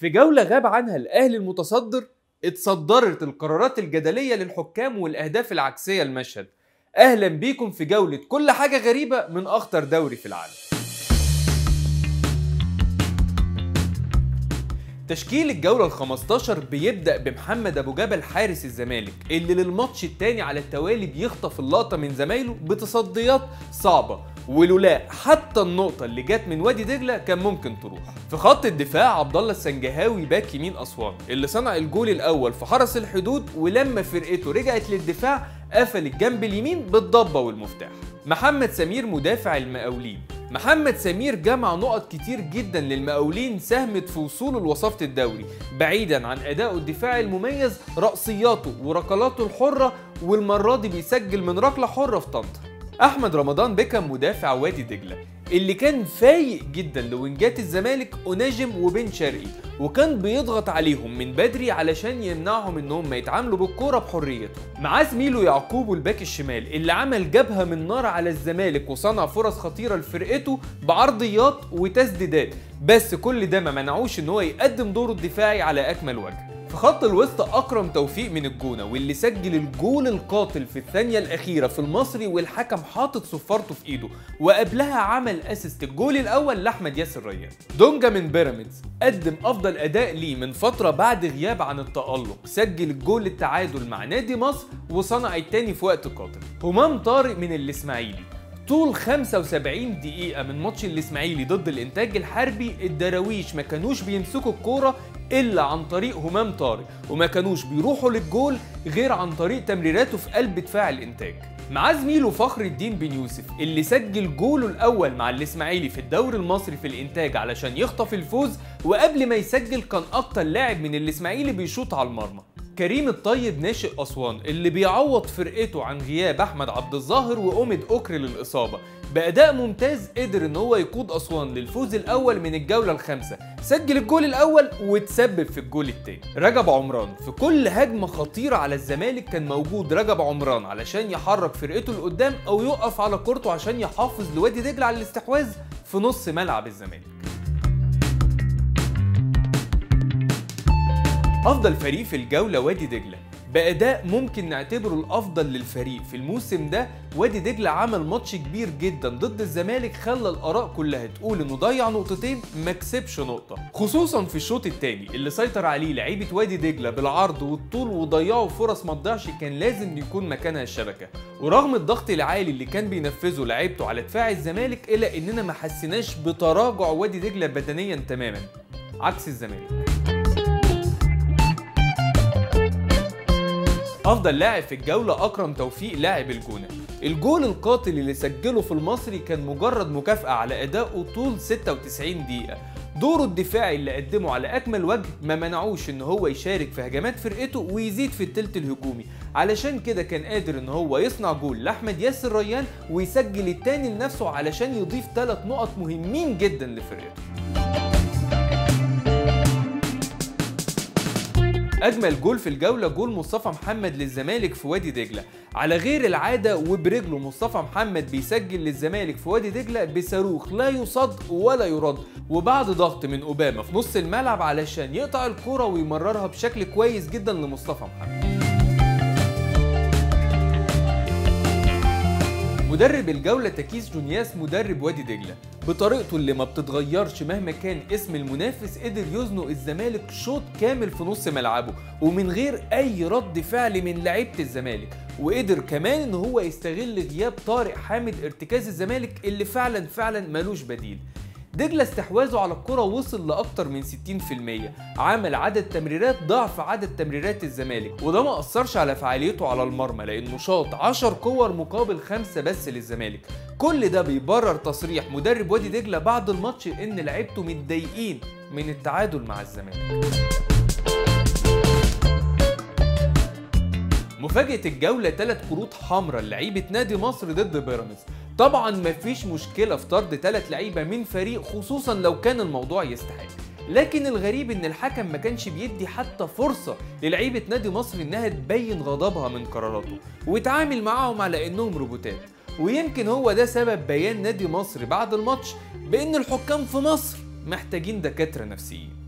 في جولة غاب عنها الأهلي المتصدر اتصدرت القرارات الجدلية للحكام والأهداف العكسية المشهد أهلا بيكم في جولة كل حاجة غريبة من أخطر دوري في العالم تشكيل الجولة ال 15 بيبدأ بمحمد أبو جبل حارس الزمالك اللي للماتش التاني على التوالي بيخطف اللقطة من زمايله بتصديات صعبة ولولا حتى النقطة اللي جت من وادي دجلة كان ممكن تروح. في خط الدفاع عبد الله السنجهاوي باك يمين أسوان اللي صنع الجول الأول في حرس الحدود ولما فرقته رجعت للدفاع قفل الجنب اليمين بالضبة والمفتاح. محمد سمير مدافع المقاولين محمد سمير جمع نقط كتير جدا للمقاولين ساهمت في وصوله لوصافة الدوري بعيدا عن أدائه الدفاعي المميز رأسياته وركلاته الحرة والمرة دي بيسجل من ركلة حرة في طنطا احمد رمضان بيكم مدافع وادي دجله اللي كان فايق جدا لوينجات الزمالك اوناجم وبن شرقي وكان بيضغط عليهم من بدري علشان يمنعهم انهم يتعاملوا بالكوره بحريتهم معاه زميله يعقوب الباك الشمال اللي عمل جبهه من نار على الزمالك وصنع فرص خطيره لفرقته بعرضيات وتسديدات بس كل ده ما منعوش ان هو يقدم دوره الدفاعي على اكمل وجه في خط الوسط اكرم توفيق من الجونه واللي سجل الجول القاتل في الثانيه الاخيره في المصري والحكم حاطط صفارته في ايده وقبلها عمل اسيست الجول الاول لاحمد ياسر ريان دونجا من بيراميدز قدم افضل اداء ليه من فتره بعد غياب عن التالق سجل الجول التعادل مع نادي مصر وصنع التاني في وقت قاتل همام طارق من الاسماعيلي طول 75 دقيقة من ماتش الإسماعيلي ضد الإنتاج الحربي الدراويش ما كانوش بيمسكوا الكورة إلا عن طريق همام طارق وما كانوش بيروحوا للجول غير عن طريق تمريراته في قلب دفاع الإنتاج مع زميله فخر الدين بن يوسف اللي سجل جوله الأول مع الإسماعيلي في الدوري المصري في الإنتاج علشان يخطف الفوز وقبل ما يسجل كان أكتر لاعب من الإسماعيلي بيشوط على المرمى كريم الطيب ناشئ أسوان اللي بيعوض فرقته عن غياب أحمد عبد الظاهر وأومد أوكري للإصابة بأداء ممتاز قدر إن هو يقود أسوان للفوز الأول من الجولة الخامسة سجل الجول الأول وتسبب في الجول التاني رجب عمران في كل هجمة خطيرة على الزمالك كان موجود رجب عمران علشان يحرك فرقته لقدام أو يقف على كورته عشان يحافظ لوادي دجلة على الاستحواذ في نص ملعب الزمالك افضل فريق في الجوله وادي دجله باداء ممكن نعتبره الافضل للفريق في الموسم ده وادي دجله عمل ماتش كبير جدا ضد الزمالك خلى الاراء كلها تقول انه ضيع نقطتين ما كسبش نقطه خصوصا في الشوط الثاني اللي سيطر عليه لعيبه وادي دجله بالعرض والطول وضيعوا فرص ما تضيعش كان لازم يكون مكانها الشبكه ورغم الضغط العالي اللي كان بينفذه لعيبته على دفاع الزمالك الا اننا ما حسيناش بتراجع وادي دجله بدنيا تماما عكس الزمالك افضل لاعب في الجوله اكرم توفيق لاعب الجونه الجول القاتل اللي سجله في المصري كان مجرد مكافاه على ادائه طول 96 دقيقه دوره الدفاعي اللي قدمه على اكمل وجه ما منعوش ان هو يشارك في هجمات فرقته ويزيد في التلت الهجومي علشان كده كان قادر ان هو يصنع جول لاحمد ياسر ريان ويسجل التاني لنفسه علشان يضيف ثلاث نقط مهمين جدا لفرقته اجمل جول في الجوله جول مصطفى محمد للزمالك في وادي دجله على غير العاده وبرجله مصطفى محمد بيسجل للزمالك في وادي دجله بصاروخ لا يصد ولا يرد وبعد ضغط من اوباما في نص الملعب علشان يقطع الكره ويمررها بشكل كويس جدا لمصطفى محمد مدرب الجولة تكيس جونياس مدرب وادي دجلة بطريقته اللي ما بتتغيرش مهما كان اسم المنافس قدر يزنق الزمالك شوط كامل في نص ملعبه ومن غير اي رد فعل من لعيبة الزمالك وقدر كمان ان هو يستغل غياب طارق حامد ارتكاز الزمالك اللي فعلا فعلا ملوش بديل دجلة استحواذه على الكرة وصل لأكتر من 60% عمل عدد تمريرات ضعف عدد تمريرات الزمالك وده ما أثرش على فعاليته على المرمى لأنه شاط 10 كور مقابل خمسة بس للزمالك كل ده بيبرر تصريح مدرب وادي دجلة بعد الماتش إن لعيبته متضايقين من التعادل مع الزمالك مفاجأة الجولة ثلاث كروت حمراء لعيبة نادي مصر ضد بيراميدز طبعا مفيش مشكلة في طرد ثلاث لعيبة من فريق خصوصا لو كان الموضوع يستحق لكن الغريب ان الحكم ما كانش بيدي حتى فرصة للعيبة نادي مصر انها تبين غضبها من قراراته ويتعامل معاهم على انهم روبوتات ويمكن هو ده سبب بيان نادي مصر بعد الماتش بان الحكام في مصر محتاجين دكاترة نفسيين